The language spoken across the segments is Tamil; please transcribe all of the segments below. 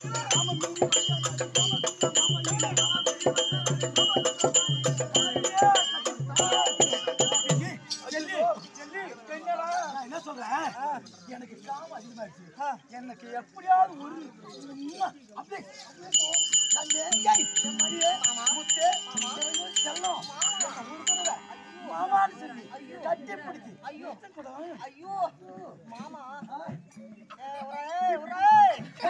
ஜெல்லி, ஜெல்லி, என்னடா? நான் என்ன சொல்றேன் எனக்கு காம அதிகமாயிடுச்சு எனக்கு எப்படியாவது ஒரு உம்மா, அப்படியே கண்ணே, ஏய், என் மடியே, முத்தே, எனக்கு செல்லம், என்னை ஒரு தடவை மாமான்னு சொல்லி கட்டி பிடிச்சு ஐயோ கூட ஐயோ மாமா ஏய், ஒரே ஒரே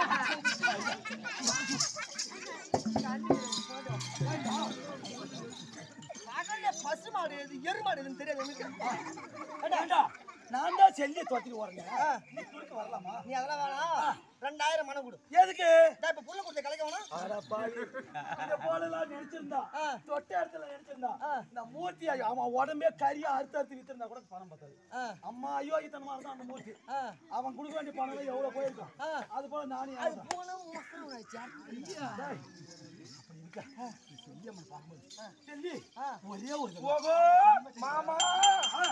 பகல்ல பசு மாடு எது எரு மாடு எதுன்னு தெரியாது எனக்கு ஏண்டா, நான் தான் செல்லியை தோத்திட்டு வரேன் நீ குறுக்க வரலாமா நீ அதெல்லாம் வேணாம் ரெண்டாயிரம் மனம் கொடு எதுக்கு நான் இப்ப புள்ள கொடுத்த கலைக்க வேணாம் அட பாவி, இந்த போலெல்லாம் நினைச்சிருந்தா, ஆ. தொட்ட இடத்துல நினைச்சிருந்தா, ஆ. இந்த மூர்த்தி ஐயோ, அவன் உடம்பே கரியா அறுத்து அறுத்து வித்திருந்தா கூட பணம் பத்தாது. ஆ, அம்மா அயோக்கியத்தனமா இருந்தான் அந்த மூர்த்தி. ஆ, அவன் கொடுக்க வேண்டிய பணம் எல்லாம் எவ்வளவு போயிருக்கும். ஆ. அது போல நானும் அது ஏன் போனா மொத்தம் உனக்கு ஐயா, டேய், அப்படி இருக்க. நீ செல்லியம்மன் பார்க்கும்போது, செல்லி, ஆ. ஒரே ஒரு தடவை. ஓஹோ மாமா ஆ.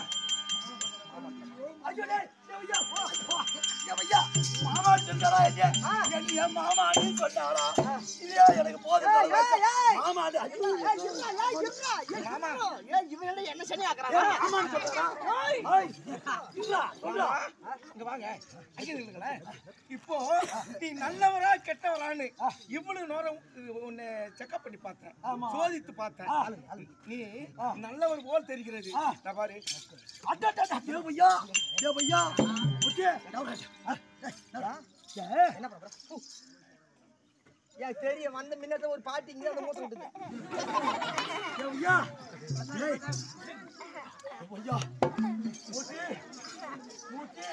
ஐயோ, டேய், டேய் ஐயா, போ, போ. டேய் ஐயா, மாமா சொன்னாரா என்ன? என்னைய மாமான்னு சொன்னாரா? இல்லையா, எனக்கு போதும் ஏய், ஏய், ஏய். மாமா அது, ஐயோ, ஏய், இருடா, ஏய், இருடா, ஏய், இருடா. ஏய், இவன் என்ன என்ன சனி ஆக்குறான்? ஏய், மாமான்னு சொல்றாரா? ஏய், இல்ல, சொல்றா. இங்க வாங்க அங்க நில்லுங்களேன் இப்போ நீ நல்லவரா கெட்டவரான்னு இவ்வளவு நேரம் உன்னை செக்அப் பண்ணி பார்த்தேன் ஆமா. சோதித்து பார்த்தேன் ஆ. நீ நல்லவர் போல் தெரிகிறது ஆ. நான் பாரு அடடடா, டேய் ஐயா, டேய் ஐயா. முத்து, நவுறு. ஆ, டேய், நவுறு. டேய், என்ன பண்ற? ஹூ. ஏய், தெரியும் வந்த முன்னே ஒரு பாட்டி இங்கே அந்த மூத்த விட்டுது டேய் ஐயா. டேய். டேய் ஐயா. முத்து, முத்து.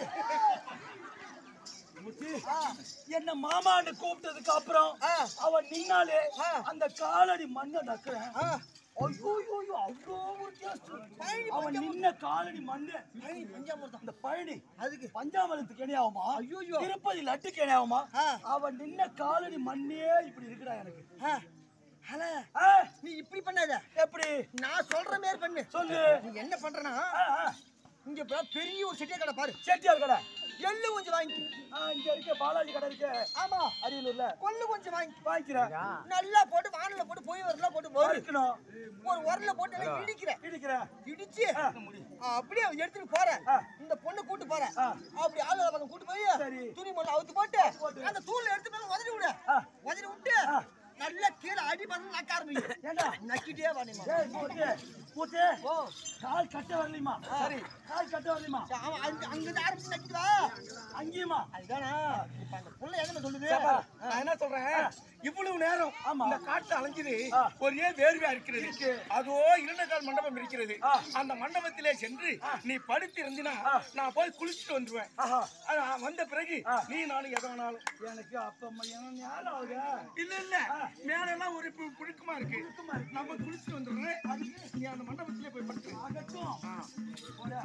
முத்து, என்ன மாமான்னு கூப்பிட்டதுக்கு அப்புறம் ஆ. அவன் நின்னாலே ஆ. அந்த காலடி மண்ணை நக்குறேன் ஆ. ஐயோ ஐயோ, ஐயோ, அவ்வளோ ஒரு taste. அவன் நின்ன காலடி மண்ணு பழனி பஞ்சாமிர்தம் அந்த பழனி அதுக்கு பஞ்சாமரத்துக்கு இணையாகுமா ஐயோயோ. திருப்பதி லட்டுக்கு இணையாகுமா ஆ. அவன் நின்ன காலடி மண்ணே இப்படி இருக்குடா எனக்கு ஆ. ஹலோ ஆ, நீ இப்படி பண்ணாத எப்படி நான் சொல்ற மாதிரி பண்ணு சொல்லு நீ என்ன பண்றனா ஆ, ஆ. இங்க இப்ப பெரிய ஒரு செட்டியா கடை பாரு செட்டியார் கடை எள்ளு கொஞ்சம் வாங்கி ஆ, இங்க இருக்க பாலாஜி கடை இருக்கு ஆமா அரியலூர்ல கொள்ளு கொஞ்சம் வாங்கி வாங்கிக்கிறேன் நல்லா போட்டு வானல போட்டு போய் வரல போட்டு வரு வறுக்கணும் ஒரு உரல போட்டு எல்லாம் இடிக்கிறேன் இடிக்கிறேன் இடிச்சு ஆ. ஆ, அப்படியே எடுத்துட்டு போறேன் ஆ. இந்த பொண்ணு கூட்டு போறேன் ஆ. அப்படி ஆளு பக்கம் கூட்டு போய் சரி. துணி மொழி அவுத்து போட்டு போட்டு. அந்த தூள் எடுத்து மேல உதறி விடு ஆ. உதறி விட்டு ஆ. நல்லா கீழே அடி பண்ணி நக்க ஆரம்பிக்கும் ஏண்டா நக்கிட்டே வாணிமா ஏய் மூத்து மூத்து ஓ கால் கட்ட வரலையுமா சரி கால் கட்ட வரலையுமா அவன் அங்க அங்க ஆரம்பிச்சு நக்கிடுவா அங்கேயுமா அதுதானா இப்ப அந்த புள்ள என்ன சொல்லுது சாப்பா, நான் என்ன சொல்றேன் இவ்வளவு நேரம் ஆமா. இந்த காட்டு அலைஞ்சது ஆ. ஒரே வேர்வையா இருக்கிறது அதோ இரண்டு கால் மண்டபம் இருக்கிறது ஆ. அந்த மண்டபத்திலே சென்று நீ படுத்து இருந்தினா நான் போய் குளிச்சுட்டு வந்துருவேன் ஆஹா ஆனா, வந்த பிறகு ஆ. நீ நானும் எதை வேணாலும் எனக்கு அப்ப என்ன ஞாபகம் ஆகுதா இல்ல இல்ல மேல எல்லாம் ஒரு பு- புழுக்கமா இருக்கு நம்ம குளிச்சுட்டு வந்துடுறேன் நீ அந்த மண்டபத்திலே போய் படுத்து ஆகட்டும் ஆ. போடா.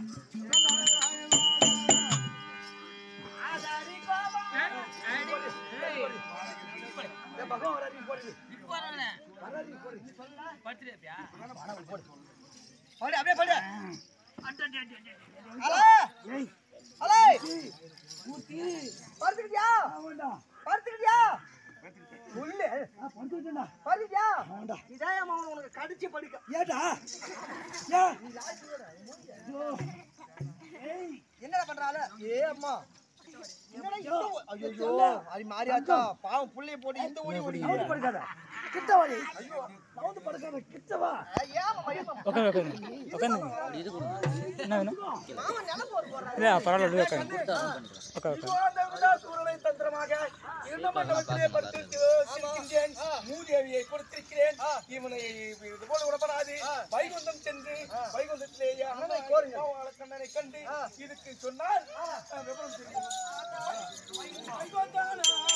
ஏய், பகவான் வராரு, நீ போடு. வராரு, நீ போடு. படு அப்படியே படு ஹலோ ஏய், ஹலோ மூர்த்தி, படுத்துக்கிட்டியா ஆமாண்டா. படுத்துக்கிட்டியா சொல்லு ஆ, படுத்துக்கிட்டேன்டா. படுத்துக்கிட்டியா ஆமாண்டா. இதான் அம்மா உனக்கு கடிச்சு படுக்க ஏடா ஏன் ஐயோ. ஏய், என்னடா பண்றாள ஏ அம்மா என்னடா இந்த ஓ- ஐயோ சொல்ல. அது மாறியாச்சா பாவம் புள்ளைய போட்டு இந்த ஓடி ஓடி நவுந்து படுக்காத. கிட்ட வாடி. நவுந்து படுக்காத, கிட்ட வா. ஏன் அம்மா ஏன் அம்மா? உட்காந்து உட்காந்து உட்காந்து என்ன வேணும் மாமா நிலம் போர் போடுறாரு இல்லை பரவாயில்ல உட்காந்து உட்கா உட்கா சூழலை தந்திரமாக இருந்த மண்டபத்திலே படுத்திருக்கிறேன் மூதேவியை கொடுத்திருக்கிறேன் இவனை இது போல விடப்படாது வைகுந்தம் சென்று வைகுந்தத்திலேயே அண்ணனை கோருங்க கண்ணனை கண்டு இதுக்கு சொன்னால் விவரம் தெரியும் வைகுந்தானா